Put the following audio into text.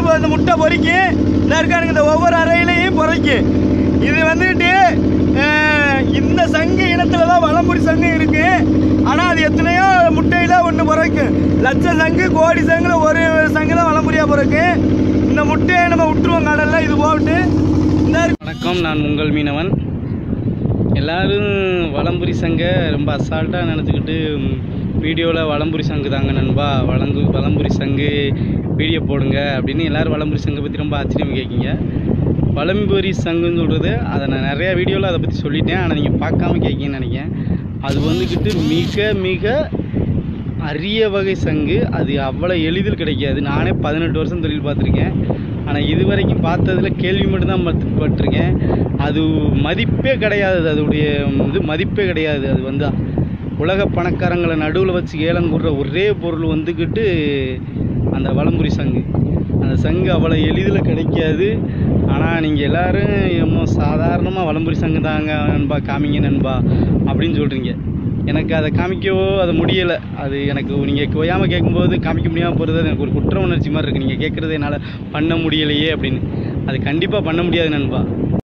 பொ- இந்த முட்டை பொறிக்கும் இந்த இருக்காருங்க இந்த ஒவ்வொரு அறையிலையும் பொறிக்கும் இது வந்துட்டு அஹ், இந்த சங்கு இனத்துல தான் வளம்புரி சங்கு இருக்கு ஆனா அது எத்தனையோ முட்டையில ஒண்ணு பிறக்கும் லட்ச சங்கு கோடி சங்குல ஒரு சங்கு தான் வளம்புரியா பிறக்கும் இந்த முட்டையை நம்ம விட்டுருவோம் கடல்ல இது போட்டு இந்த இருக்கு- வணக்கம் நான் உங்கள் மீனவன் எல்லாரும் வலம்புரி சங்க ரொம்ப அசால்ட்டாக நினச்சிக்கிட்டு வீடியோவில் வலம்புரி சங்கு தாங்க நண்பா வளங்கு வலம்புரி சங்கு வீடியோ போடுங்க அப்படின்னு எல்லாரும் வலம்புரி சங்கை பற்றி ரொம்ப ஆச்சரியம் கேட்கீங்க வலம்புரி சங்குன்னு சொல்கிறது அதை நான் நிறையா வீடியோவில் அதை பற்றி சொல்லிட்டேன் ஆனால் நீங்கள் பார்க்காம கேட்கீங்கன்னு நினைக்கிறேன் அது வந்துக்கிட்டு மிக மிக அரிய வகை சங்கு அது அவ்வளோ எளிதில் கிடைக்காது நானே பதினெட்டு வருஷம் தொழில் பார்த்துருக்கேன் ஆனால் இது வரைக்கும் பார்த்ததில் கேள்வி மட்டும்தான் பட்டு- பட்டிருக்கேன் அது மதிப்பே கிடையாது அதோடைய இது மதிப்பே கிடையாது அது வந்து உலக பணக்காரங்களை நடுவில் வச்சு ஏலங்கூடுற ஒரே பொருள் வந்துக்கிட்டு அந்த வலம்புரி சங்கு அந்த சங்கு அவ்வளோ எளிதில் கிடைக்காது ஆனால் நீங்கள் எல்லாரும் என்னமோ சாதாரணமாக வலம்புரி சங்கு தாங்க நண்பா காமிங்க நண்பா அப்படின்னு சொல்கிறீங்க எனக்கு அதை காமிக்கவோ அது முடியலை அது எனக்கு நீங்கள் கொய்யாமல் கேட்கும்போது காமிக்க முடியாமல் போகிறது எனக்கு ஒரு குற்ற உணர்ச்சி மாதிரி இருக்குது நீங்கள் கேட்குறது என்னால் பண்ண முடியலையே அப்படின்னு அது கண்டிப்பாக பண்ண முடியாது நண்பா